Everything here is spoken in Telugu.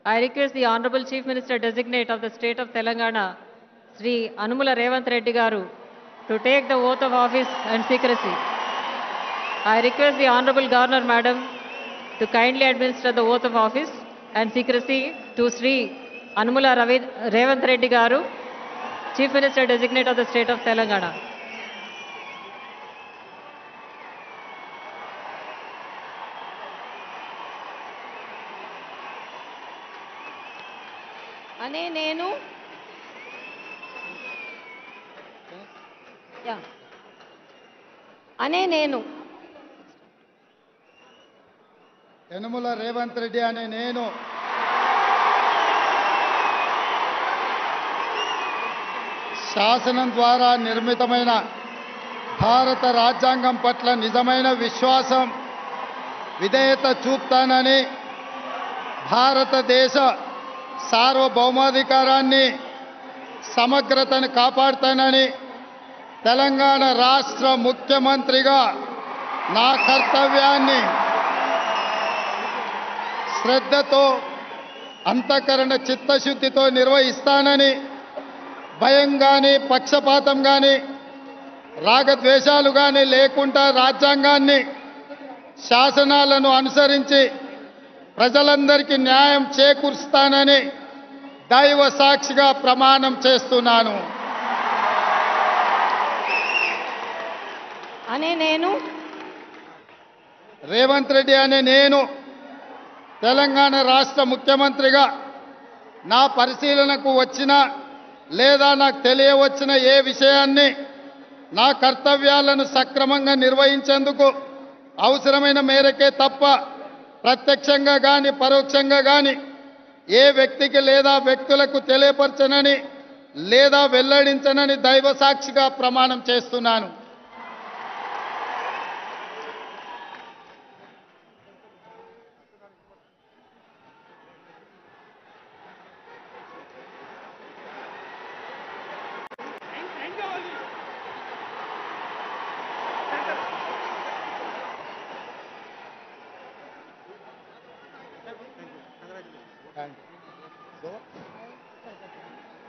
I request the Honorable Chief Minister Designate of the State of Telangana, Sri Anumula Revanth Reddy Garu, to take the oath of office and secrecy. I request the Honorable Governor Madam to kindly administer the oath of office and secrecy to Sri Anumula Ravi Revanth Reddy Garu, Chief Minister Designate of the State of Telangana. అనే నేను యా. అనే నేను యనుమల రేవంత్ రెడ్డి అనే నేను శాసనం ద్వారా నిర్మితమైన భారత రాజ్యాంగం పట్ల నిజమైన విశ్వాసం విధేయత చూపుతానని భారతదేశ సార్వభౌమాధికారాన్ని సమగ్రతను కాపాడుతానని తెలంగాణ రాష్ట్ర ముఖ్యమంత్రిగా నా కర్తవ్యాన్ని శ్రద్ధతో అంతఃకరణ చిత్తశుద్ధితో నిర్వహిస్తానని భయం కానీ పక్షపాతం కానీ రాగద్వేషాలు కానీ లేకుండా రాజ్యాంగాన్ని శాసనాలను అనుసరించి ప్రజలందరికీ న్యాయం చేకూరుస్తానని దైవ సాక్షిగా ప్రమాణం చేస్తున్నాను అనే నేను రేవంత్ రెడ్డి అనే నేను తెలంగాణ రాష్ట్ర ముఖ్యమంత్రిగా నా పరిశీలనకు వచ్చిన లేదా నాకు తెలియవచ్చిన ఏ విషయాన్ని నా కర్తవ్యాలను సక్రమంగా నిర్వహించేందుకు అవసరమైన మేరకే తప్ప ప్రత్యక్షంగా కానీ పరోక్షంగా కానీ ఏ వ్యక్తికి లేదా వ్యక్తులకు తెలియపరచనని లేదా వెల్లడించనని దైవ సాక్షిగా ప్రమాణం చేస్తున్నాను Thank you. So,